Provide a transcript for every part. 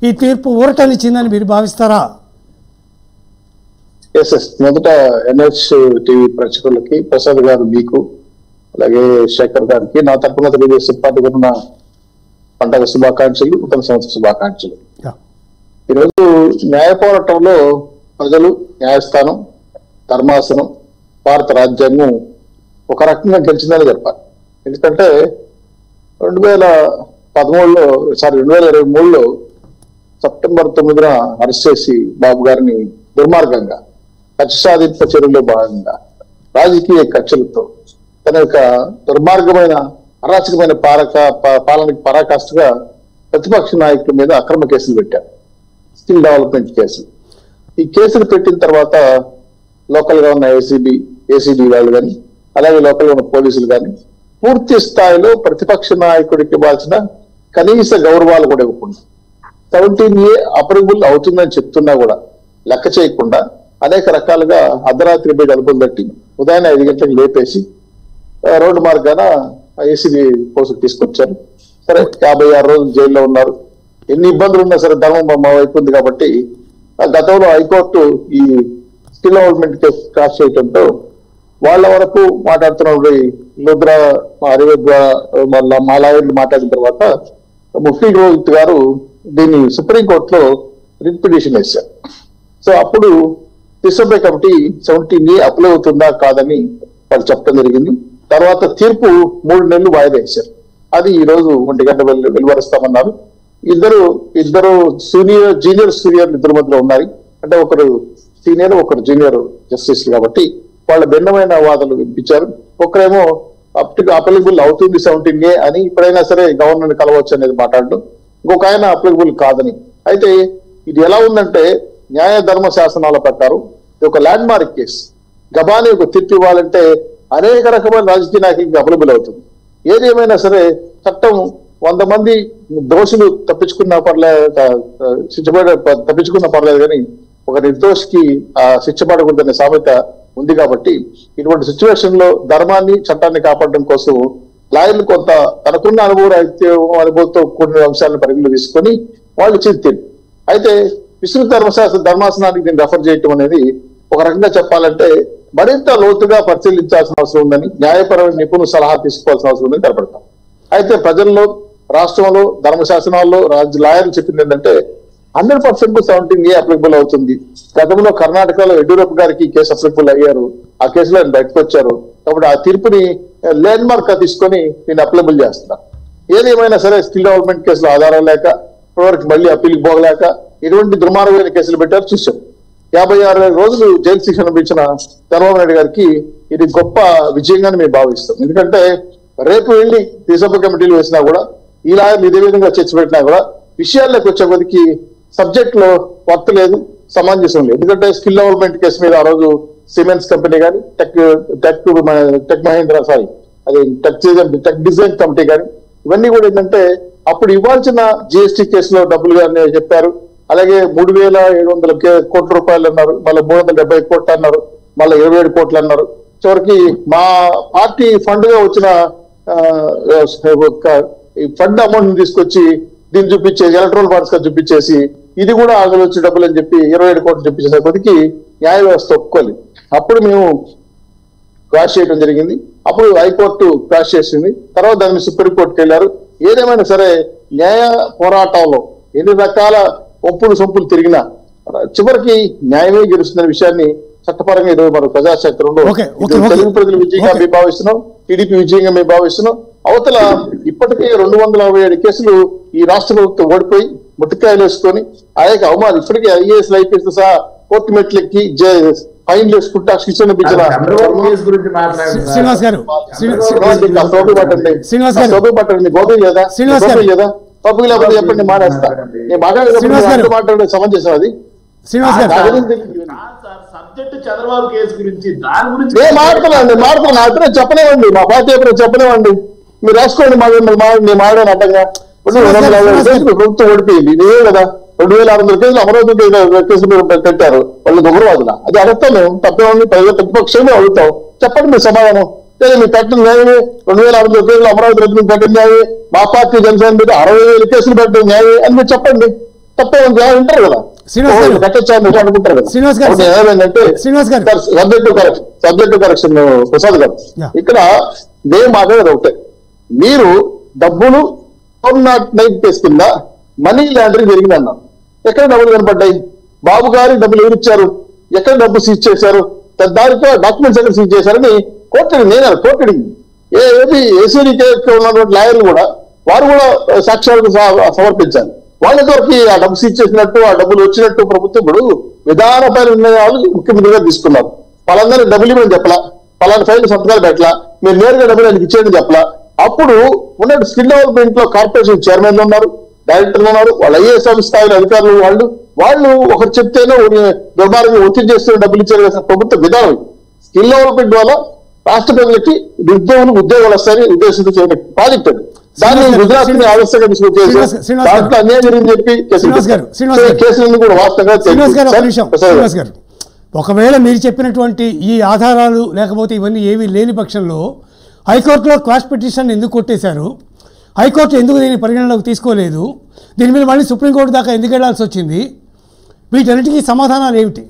ఈ తీర్పు ఊరటనిచ్చిందని మీరు భావిస్తారా ఎస్ ఎస్ మొదట ఎన్హెచ్ టీవీ ప్రేక్షకులకి ప్రసాద్ గారు మీకు అలాగే శేఖర్ గారికి నా తరపున తెలుగుదేశం పార్టీ తరపున పండగ శుభాకాంక్షలు నూతన సంవత్సర శుభాకాంక్షలు యా. ఈరోజు న్యాయ పోరాటంలో ప్రజలు న్యాయస్థానం ధర్మాసనం భారత రాజ్యాంగం ఒక రకంగా గెలిచిందని చెప్పాలి ఎందుకంటే రెండు వేల పదమూడులో సారీ రెండు వేల ఇరవై మూడులో సెప్టెంబర్ తొమ్మిదిన అరెస్ట్ చేసి బాబు గారిని దుర్మార్గంగా కక్ష సాధింపు చర్యల్లో భాగంగా రాజకీయ కక్షలతో తన యొక్క దుర్మార్గమైన అరాచకమైన పాలక పా- పాలనకి పరాకాష్ఠగా ప్రతిపక్ష నాయకుల మీద అక్రమ కేసులు పెట్టారు స్కిల్ డెవలప్మెంట్ కేసులు ఈ కేసులు పెట్టిన తర్వాత లోకల్ గా ఉన్న ఏసీబీ ఏసీబీ వాళ్ళు కానీ అలాగే లోకల్ గా ఉన్న పోలీసులు కానీ పూర్తి స్థాయిలో ప్రతిపక్ష నాయకుడికి ఇవ్వాల్సిన కనీస గౌరవాలు కూడా ఇవ్వకుండా సెవెంటీన్ ఏ అప్రూవల్ అవుతుందని చెప్తున్నా కూడా లెక్క చేయకుండా అనేక రకాలుగా అర్ధరాత్రి మీద అదుపులు తట్టి ఉదయం ఐదు గంటలకు లేపేసి ఆ, రోడ్డు మార్గాన ఏసీబీ పోసుకు తీసుకొచ్చారు సరే యాభై ఆరు రోజులు జైల్లో ఉన్నారు ఎన్ని ఇబ్బందులు ఉన్నా సరే ధర్మం మా వైపు ఉంది కాబట్టి ఆ గతంలో హైకోర్టు ఈ స్కిల్ డెవలప్మెంట్ కేసు క్రాస్ చేయడంతో వాళ్ళ వరకు మాట్లాడుతున్నప్పుడు లుద్రా హరివద్ర వాళ్ళ మా లాయర్లు మాట్లాడిన తర్వాత ముఫ్తీ రోహిత్ గారు దీన్ని సుప్రీంకోర్టులో రిట్ పిటిషన్ వేశారు సో అప్పుడు December committee seventeen A apply అవుతుందా కాదని వాళ్ళు చెప్పడం జరిగింది తర్వాత తీర్పు మూడు నెలలు వాయిదా వేశారు అది ఈ రోజు ఒంటి గంట వెలు వెలువరుస్తామన్నారు ఇద్దరు ఇద్దరు సీనియర్ జూనియర్ సీనియర్ ఇద్దరు మధ్యలో ఉన్నాయి అంటే ఒకరు సీనియర్ ఒకరు జూనియర్ జస్టిస్ కాబట్టి వాళ్ళ భిన్నమైన వాదనలు వినిపించారు ఒకరేమో అప్లికబుల్ అవుతుంది సెవెంటీన్ ఏ అని ఇప్పుడైనా సరే గవర్నర్ కలవచ్చు అనేది మాట్లాడడం ఇంకొక ఆయన అప్లికబుల్ కాదని అయితే ఇది ఎలా ఉందంటే న్యాయ ధర్మ శాసనాల ప్రకారం ఇది ఒక ల్యాండ్ మార్క్ కేసు గబాని ఒక తీర్పు ఇవ్వాలంటే అనేక రకమైన రాజకీయ నాయకులకు అప్లికబుల్ అవుతుంది ఏది ఏమైనా సరే చట్టం వంద మంది దోషులు తప్పించుకున్నా పర్లేదు శిక్ష పడ తప్పించుకున్నా పర్లేదు కానీ ఒక నిర్దోషికి ఆ శిక్ష పడకూడదనే సామెత ఉంది కాబట్టి ఇటువంటి సిచ్యువేషన్ లో ధర్మాన్ని చట్టాన్ని కాపాడడం కోసం లాయర్లు కొంత తనకున్న అనుభవ అనుభవంతో కూడిన అంశాలను పరిగణలో తీసుకొని వాళ్ళు ఇచ్చిన తీర్పు అయితే విస్తృత ధర్మశాస్త్ర ధర్మాసనానికి దీన్ని రెఫర్ చేయటం అనేది ఒక రకంగా చెప్పాలంటే మరింత లోతుగా పరిశీలించాల్సిన అవసరం ఉందని న్యాయపరమైన నిపుణుల సలహా తీసుకోవాల్సిన అవసరం ఉందని కనపడతాం అయితే ప్రజల్లో రాష్ట్రంలో ధర్మశాసనాల్లో రాజ్య లాయర్లు చెప్పింది ఏంటంటే hundred percent seventeen A applicable అవుతుంది గతంలో కర్ణాటకలో యడ్యూరప్ప గారికి ఈ కేసు అప్లికబుల్ అయ్యారు ఆ కేసులో ఆయన బయటకు వచ్చారు కాబట్టి ఆ తీర్పుని ల్యాండ్ మార్క్ గా తీసుకొని నేను అప్లికబుల్ చేస్తున్నాను ఏదేమైనా సరే స్కిల్ డెవలప్మెంట్ కేసులో ఆధారం లేక ఇప్పటివరకు మళ్ళీ అప్పీల్కి పోగలేక ఇటువంటి దుర్మార్గమైన కేసులు పెట్టారు చూసాం యాభై ఆరు రోజులు జైలు శిక్ష అనిపించిన చంద్రబాబు నాయుడు గారికి ఇది గొప్ప విజయంగానే మేము భావిస్తాం ఎందుకంటే రేపు వెళ్ళి రీసభ కమిటీలు వేసినా కూడా ఈ లాయర్లు ఇదే విధంగా చర్చ పెట్టినా కూడా విషయాల్లోకి వచ్చే కొద్దికి సబ్జెక్ట్ లో వర్త్ లేదు సమంజసం లేదు ఎందుకంటే స్కిల్ డెవలప్మెంట్ కేసు మీద ఆ రోజు సిమెంట్స్ కంపెనీ కానీ tech tech tech Mahendra sorry అది tech design tech design committee కానీ ఇవన్నీ కూడా ఏంటంటే అప్పుడు ఇవ్వాల్సిన జిఎస్టీ కేసులో డబ్బులు కానీ చెప్పారు అలాగే మూడు వేల ఏడు వందల కే- కోట్ల రూపాయలు అన్నారు మళ్ళీ మూడు వందల డెబ్బై కోట్లు అన్నారు మళ్ళీ ఇరవై ఏడు కోట్లు అన్నారు చివరికి మా పార్టీ ఫండ్ గా వచ్చిన ఆ, ఒక ఈ ఫండ్ అమౌంట్ ని తీసుకొచ్చి దీన్ని చూపించేసి ఎలక్ట్రల్ ఫండ్స్ గా చూపించేసి ఇది కూడా అందులో వచ్చే డబ్బులు అని చెప్పి ఇరవై ఏడు కోట్లు చూపించేసరికి న్యాయ వ్యవస్థ ఒప్పుకోలేదు అప్పుడు మేము క్రాష్ చేయడం జరిగింది అప్పుడు హైకోర్టు క్రాష్ చేసింది తర్వాత దాన్ని సుప్రీంకోర్టుకి వెళ్ళారు ఏదేమైనా సరే న్యాయ పోరాటంలో ఎన్ని రకాల ఒప్పులు సొంపులు తిరిగినా చివరికి న్యాయమే గెలుస్తున్న విషయాన్ని చట్టపరంగా ఈరోజు మన ప్రజాక్షేత్రంలో ఓకే, ఓకే, ఇది ఓకే. తెలుగు ప్రజల విజయంగా ఓకే. మేము భావిస్తున్నాం టీడీపీ విజయంగా మేము భావిస్తున్నాం అవతల ఇప్పటికే రెండు వందల అరవై ఏడు కేసులు ఈ రాష్ట్ర ప్రభుత్వం ఓడిపోయి ముట్టికాయలు వేసుకొని అనేక అవమానం ఇప్పటికే ఐఏఎస్ ఐపీఎస్ సహా కోర్టు మెట్లెక్కి ఫైన్లు వేసుకుంటా శిక్షణ ఇప్పించిన చంద్రబాబు కేసు గురించి మాట్లాడుతున్నారు. శ్రీనివాస్ గారు శ్రీ- శ్రీ- శ్రీనివాస్ గారు సోపు పట్టండి శ్రీనివాస్ గారు. సోపు పట్టండి మీ గోపి లేదా శ్రీనివాస్ గారు. గోపి లేదా పప్పుకి లేకపోతే చెప్పండి మానేస్తా నేను మాట్లాడేటప్పుడు శ్రీనివాస్ గారు. అందరూ మాట్లాడే సమంజసం అది శ్రీనివాస్ నా గారు గురించి తెలియదు. కాదు సార్, సబ్జెక్టు చంద్రబాబు కేసు గురించి దాని గురించి నేను మాట్లాడుతున్నాను మాట్లాడుతున్నా అతనే చెప్పలేవండి మా పార్టీ ఎప్పుడో చెప్పలేవండి మీరు రాసుకోండి మా నేను మాట్లాడాను అడ్డంగా ఇప్పుడు రెండు వందల యాభై ఐదు కేసులు ప్రభుత్వం ఓడిపోయింది ఇదే కదా రెండు వేల ఆరు వందల కేసులు అమరావతి కేసులు మీరు పెట్టారు వాళ్ళు ఉగ్రవాదుల అది అడుగుతాం మేము తప్పేమండి ప్రజల ప్రతిపక్షమే అడుగుతాం చెప్పండి మీ సమాధానం లేదా మీరు పెట్టిన న్యాయమే రెండు వేల ఆరు వందల కేసులు అమరావతి రైతులకు పెట్టిన న్యాయమే మా పార్టీ జనసేన పెట్టి అరవై వేల కేసులు పెట్టిన న్యాయమే అని మీరు చెప్పండి తప్పే ఉంది అని అంటారు కదా శ్రీనివాస్ గారు. ఓ, కట్టొచ్చా అని అనుకుంటారు కదా శ్రీనివాస్ గారు. కాబట్టి ఏమైందంటే Srinivas garu. Subject correction subject correction Prasad garu Yeah. ఇక్కడ మేము మాట్లాడేది ఒకటే మీరు డబ్బులు ఫోర్ నాట్ నైన్ కేసు కింద మనీ లాండరింగ్ జరిగింది అన్నారు ఎక్కడ డబ్బులు కనపడ్డాయి బాబు గారి డబ్బులు ఎవరు ఇచ్చారు ఎక్కడ డబ్బు సీజ్ చేశారు దానితో డాక్యుమెంట్స్ ఎక్కడ సీజ్ చేశారని కోర్టు నేను కోర్టు అడిగింది ఏ ఏది ఏసీడీ ఉన్నటువంటి లాయర్లు కూడా వారు కూడా సాక్ష్యాలకు స- సమర్పించారు వాళ్ళ వరకు ఆ డబ్బు సీజ్ చేసినట్టు ఆ డబ్బులు వచ్చినట్టు ప్రభుత్వం ఇప్పుడు విధానపైన నిర్ణయాలు ముఖ్యమంత్రిగా తీసుకున్నారు వాళ్ళందరూ డబ్బులు ఇవ్వని చెప్పలా పలానా ఫైల్ సంతకాలు పెట్టలా మీరు నేరుగా డబ్బులు ఆయనకి ఇచ్చేయని చెప్పలా అప్పుడు ఉన్న స్కిల్ డెవలప్మెంట్ లో కార్పొరేషన్ చైర్మన్ ఉన్నారు డైరెక్టర్లు ఉన్నారు వాళ్ళ ఐఏఎస్ ఆఫీస్ స్థాయి అధికారులు వాళ్ళు వాళ్ళు ఒకరు చెప్తేనే దుర్మార్గం ఒత్తిడి చేస్తున్న డబ్బులు ఇచ్చారు కదా ప్రభుత్వ విధానం ఇది. స్కిల్ డెవలప్మెంట్ వల్ల రాష్ట్ర ప్రజలకి నిరుద్యోగులు ఉద్యోగాలు వస్తాయని ఉద్దేశంతో చేయడం ప్రాజెక్ట్ అది దాన్ని శ్రీనివాస్ గారు, గుజరాత్ ని ఆవశ్యకంగా తీసుకొచ్చేసి శ్రీనివాస్- శ్రీనివాస్ గారు. దాంట్లో అన్యాయం జరిగింది చెప్పి కేసులు శ్రీనివాస్ గారు, పెట్టారు. శ్రీనివాస్ సో ఈ గారు. కేసులన్నీ కూడా వాస్తవంగా శ్రీనివాస్ గారు ఒక సార్, నిమిషం ప్రసాద్ గారు. శ్రీనివాస్ గారు ఒకవేళ మీరు చెప్పినటువంటి ఈ ఆధారాలు లేకపోతే ఇవన్నీ ఏవి లేని పక్షంలో హైకోర్టులో క్వాష్ పిటిషన్ ఎందుకు కొట్టేశారు హైకోర్టు ఎందుకు దీన్ని పరిగణలోకి తీసుకోలేదు దీని మీద మళ్ళీ సుప్రీంకోర్టు దాకా ఎందుకు వెళ్లాల్సి వచ్చింది వీటన్నిటికీ సమాధానాలు ఏమిటి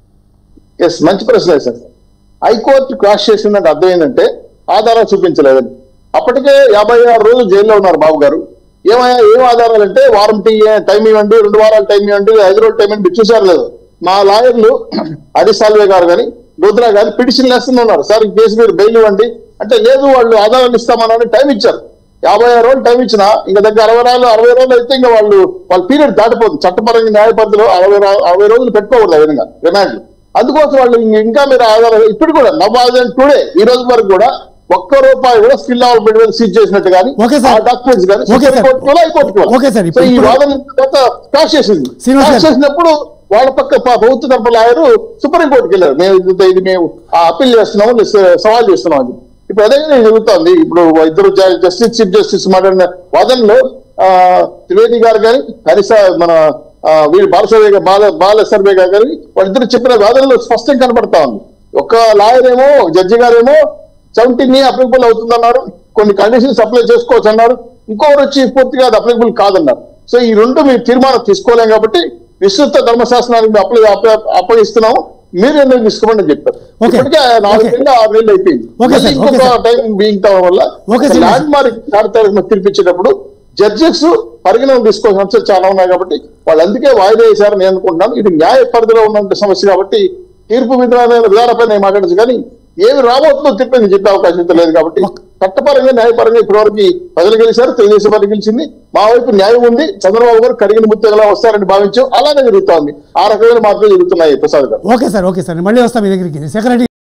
ఎస్ మంచి ప్రశ్న సార్ హైకోర్టు క్రాష్ చేసిందంటే అర్థం ఏంటంటే ఆధారాలు చూపించలేదని అప్పటికే యాభై ఆరు రోజులు జైల్లో ఉన్నారు బాబు గారు ఏమయ్యా ఏం ఆధారాలు అంటే వారం టీ- టైం ఇవ్వండి రెండు వారాలు టైం ఇవ్వండి ఐదు రోజులు టైం ఇవ్వండి చూసారు లేదు మా లాయర్లు హరిసాల్వే గారు కానీ రుద్రా గారు పిటిషన్ వేస్తూనే ఉన్నారు సార్ ఈ కేసు మీరు బెయిల్ ఇవ్వండి అంటే లేదు వాళ్ళు ఆధారాలు ఇస్తామని టైం ఇచ్చారు యాభై ఆరు రోజులు టైం ఇచ్చినా ఇంకా దగ్గర అరవై రోజులు అరవై రోజులు అయితే ఇంకా వాళ్ళు వాళ్ళ పీరియడ్ దాటిపోతుంది చట్టపరంగా న్యాయ పరిధిలో అరవై రా- అరవై రోజులు పెట్టుకోకూడదు ఆ విధంగా రిమాండ్ అందుకోసం వాళ్ళు ఇంక- ఇంకా మీరు ఆధారం ఇప్పుడు కూడా నవ్వాదని టుడే ఈ రోజు వరకు కూడా ఒక్క రూపాయి కూడా స్కిల్ డెవలప్మెంట్ మీద సీజ్ చేసినట్టు కానీ ఓకే సార్. ఆ డాక్యుమెంట్స్ కానీ ఓకే సార్. హైకోర్టులో హైకోర్టులో ఓకే సార్. సో ఈ ఇప్పుడు- వాదన తర్వాత క్రాష్ చేసింది శ్రీనివాస్ క్రాష్ గారు. చేసినప్పుడు వాళ్ళ పక్క ప- ప్రభుత్వ తరపు లాయరు సుప్రీం కోర్టుకి వెళ్ళారు మేము ఇది- ఇది మేము అప్పీల్ చేస్తున్నాము లే- సవాల్ చేస్తున్నాం అని ఇప్పుడు అదే నేను జరుగుతోంది ఇప్పుడు ఇద్దరు జ- జస్టిస్ చీఫ్ జస్టిస్ మాట్లాడిన వాదనలో ఆ, త్రివేది గారు కానీ హరిసా మన ఆ, వీరు బాలసర్వే గారు- బాల బాల సర్వే గారు కానీ వాళ్ళిద్దరు చెప్పిన వాదనలో స్పష్టంగా కనపడతా ఉంది ఒక లాయర్ ఏమో జడ్జి గారేమో సెవెంటీన్ అప్లికబుల్ అవుతుందన్నారు కొన్ని కండిషన్స్ అప్లై చేసుకోవచ్చు అన్నారు ఇంకొకరు వచ్చి పూర్తిగా అది అప్లికబుల్ కాదన్నారు సో ఈ రెండు మీరు తీర్మానం తీసుకోలేం కాబట్టి విస్తృత ధర్మశాస్త్రానికి మేము అప్లై అప్లై- అప్పగిస్తున్నాము మీరు ఎందుకు తీసుకోమని చెప్పారు ఓకే. ఇప్పటికే నాలుగు ఓకే. నెలలు ఆరు నెలలు అయిపోయింది ఓకే సార్, మళ్ళీ ఓకే ఇంకొక సార్. టైం బీయింగ్ కావడం వల్ల ఓకే సార్. ల్యాండ్ మార్క్ కార్యక్రమం తీర్పిచ్చేటప్పుడు జడ్జెస్ పరిగణన తీసుకోవాల్సిన అంశాలు చాలా ఉన్నాయి కాబట్టి వాళ్ళు అందుకే వాయిదా వేశారని నేను అనుకుంటున్నాను ఇది న్యాయ పరిధిలో ఉన్న సమస్య కాబట్టి తీర్పు విధాన విధానపై నేను మాట్లాడచ్చు కానీ ఏమి రాబోతుందో చెప్పి నేను చెప్పే అవకాశం అయితే లేదు కాబట్టి ఒక్- చట్టపరంగా న్యాయపరంగా ఇప్పటివరకు ప్రజలు గెలిచారు తెలుగుదేశం పార్టీ గెలిచింది మా వైపు న్యాయం ఉంది చంద్రబాబు గారు కడిగిన ముత్యంగా వస్తారని భావించాం అలానే జరుగుతోంది ఆ రకమైన మార్పులు జరుగుతున్నాయి ప్రసాద్ గారు ఓకే సార్ ఓకే సార్ మళ్ళీ వస్తాం మీ దగ్గరికి సెక్రటరీ